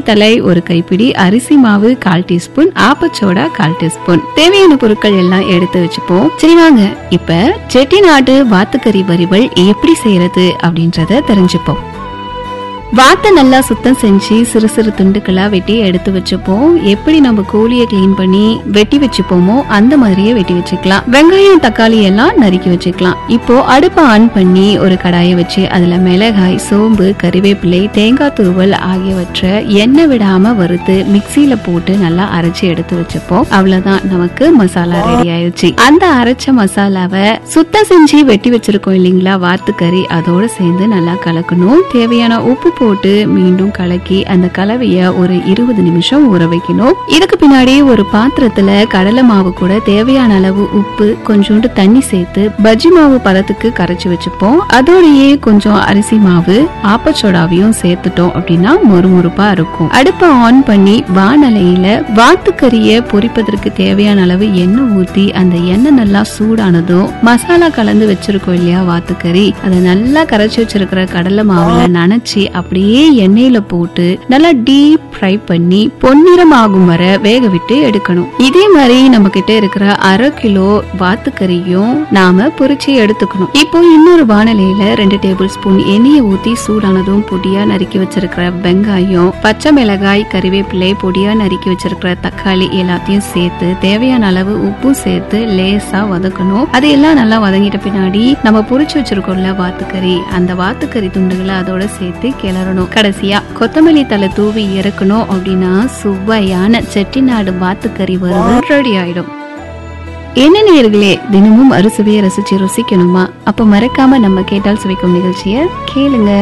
தலை ஒரு கைப்பிடி அரிசி மாவு கால் டீஸ்பூன் ஆப்பச்சோடா கால் டீஸ்பூன் தேவையான பொருட்கள் எல்லாம் எடுத்து வச்சுப்போம் சரி வாங்க இப்ப செட்டிநாடு வாத்துக்கறி வரிவல் எப்படி செய்யறது அப்படின்றத தெரிஞ்சுப்போம் வாத்தை நல்லா சுத்தம் செஞ்சு சிறு சிறு துண்டுகளா வெட்டி எடுத்து வச்சுப்போம் எப்படி நம்ம கோழியை க்ளீன் பண்ணி வெட்டி வச்சுப்போமோ அந்த மாதிரியே வெட்டி வச்சுக்கலாம் வெங்காயம் தக்காளி எல்லாம் நறுக்கி வச்சுக்கலாம் இப்போ அடுப்பை ஆன் பண்ணி ஒரு கடாயை வச்சு அதுல மிளகாய் சோம்பு கறிவேப்பிலை தேங்காய் துருவல் ஆகியவற்றை எண்ணெய் விடாம வறுத்து மிக்சியில போட்டு நல்லா அரைச்சு எடுத்து வச்சுப்போம் அவ்வளவுதான் நமக்கு மசாலா ரெடி ஆயிடுச்சு அந்த அரைச்ச மசாலாவை சுத்தம் செஞ்சு வெட்டி வச்சிருக்கோம் இல்லைங்களா வாத்துக்கறி அதோட சேர்ந்து நல்லா கலக்கணும் தேவையான உப்பு போட்டு மீண்டும் கலக்கி அந்த கலவைய ஒரு இருபது நிமிஷம் ஊற வைக்கணும் இதுக்கு பின்னாடி ஒரு பாத்திரத்துல கடலை மாவு கூட தேவையான அளவு உப்பு கொஞ்சோண்டு தண்ணி சேர்த்து பஜ்ஜி மாவு பதத்துக்கு கரைச்சு வச்சுப்போம் அதோடயே கொஞ்சம் அரிசி மாவு ஆப்பச்சோடாவையும் சேர்த்துட்டோம் அப்படின்னா மொறுமொறுப்பா இருக்கும் அடுப்பை ஆன் பண்ணி வானலையில வாத்துக்கறிய பொரிப்பதற்கு தேவையான அளவு எண்ணெய் ஊத்தி அந்த எண்ணெய் நல்லா சூடானதும் மசாலா கலந்து வச்சிருக்கோம் இல்லையா வாத்துக்கறி அதை நல்லா கரைச்சி வச்சிருக்கிற கடலை மாவுல நனைச்சி அப்படியே எண்ணெயில போட்டு நல்லா டீப் ஃப்ரை பண்ணி பொன்னிறம் ஆகும் வரை வேக விட்டு எடுக்கணும் இதே மாதிரி நம்ம கிட்ட இருக்கிற அரை கிலோ வாத்துக்கறியும் நாம பொரிச்சு எடுத்துக்கணும் இப்போ இன்னொரு வானலையில ரெண்டு டேபிள் ஸ்பூன் எண்ணெயை ஊத்தி சூடானதும் பொடியா நறுக்கி வச்சிருக்கிற வெங்காயம் பச்சை மிளகாய் கறிவேப்பிலை பொடியா நறுக்கி வச்சிருக்கிற தக்காளி எல்லாத்தையும் சேர்த்து தேவையான அளவு உப்பு சேர்த்து லேசா வதக்கணும் அது எல்லாம் நல்லா வதங்கிட்ட பின்னாடி நம்ம பொரிச்சு வச்சிருக்கோம்ல வாத்துக்கறி அந்த வாத்துக்கறி துண்டுகளை அதோட சேர்த்து கிளறணும் கடைசியா கொத்தமல்லி தலை தூவி இறக்கணும் அப்படின்னா சுவையான செட்டிநாடு வாத்துக்கறி வறுவல் ரெடி ஆயிடும் என்ன நேயர்களே தினமும் அறுசுவையை ரசிச்சு ருசிக்கணுமா அப்ப மறக்காம நம்ம கேட்டால் சுவைக்கும் நிகழ்ச்சியை கேளுங்க